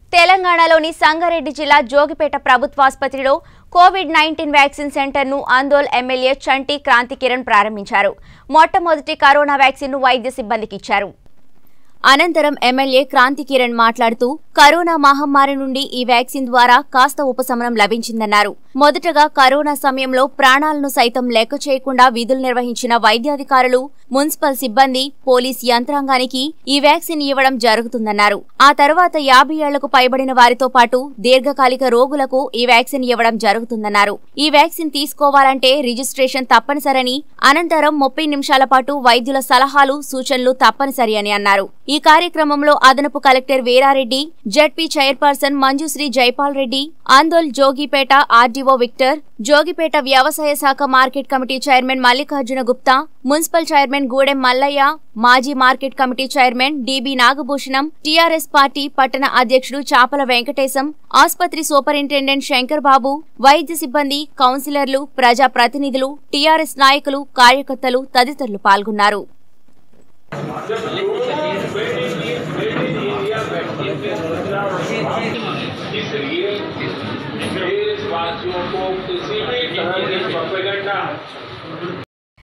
తెలంగాణలోని సంగారెడ్డి జిల్లా జోగిపేట ప్రభుత్వాసుపత్రిలో కోవిడ్ నైన్టీన్ వ్యాక్సిన్ సెంటర్ను ఆందోళ్ ఎమ్మెల్యే చంటి క్రాంతి కిరణ్ ప్రారంభించారు మొట్టమొదటి కరోనా వ్యాక్సిన్ను వైద్య సిబ్బందికి ఇచ్చారు అనంతరం ఎమ్మెల్యే క్రాంతి కిరణ్ మాట్లాడుతూ కరోనా మహమ్మారి నుండి ఈ వ్యాక్సిన్ ద్వారా కాస్త ఉపశమనం లభించిందన్నారు మొదటగా కరోనా సమయంలో ప్రాణాలను సైతం లెక్క చేయకుండా విధులు నిర్వహించిన వైద్యాధికారులు మున్సిపల్ సిబ్బంది పోలీస్ యంత్రాంగానికి ఈ వ్యాక్సిన్ ఇవ్వడం జరుగుతుందన్నారు ఆ తర్వాత యాభై ఏళ్లకు పైబడిన వారితో పాటు దీర్ఘకాలిక రోగులకు ఈ వ్యాక్సిన్ ఇవ్వడం జరుగుతుందన్నారు ఈ వ్యాక్సిన్ తీసుకోవాలంటే రిజిస్ట్రేషన్ తప్పనిసరని అనంతరం ముప్పై నిమిషాల పాటు వైద్యుల సలహాలు సూచనలు తప్పనిసరి అని అన్నారు ఈ కార్యక్రమంలో అదనపు collector Veerareddy ZP chairperson Manjushri Jaipal Reddy Andole Jogipet RDO Victor Jogipet వ్యవసాయ శాఖ market committee chairman Mallikarjuna Gupta municipal chairman Gudem Mallaiah మాజీ market committee chairman DB Nagabhushanam TRS party పట్టణ అధ్యక్షుడు చాపల వెంకటేశం ఆసుపత్రి సూపరింటెండెంట్ శంకర్ బాబు వైద్య సిబ్బంది కౌన్సిలర్లు ప్రజా ప్రతినిధులు టీఆర్ఎస్ నాయకులు కార్యకర్తలు తదితరులు పాల్గొన్నారు इसलिए देशवासियों को किसी भी तरह की प्रोपेगेंडा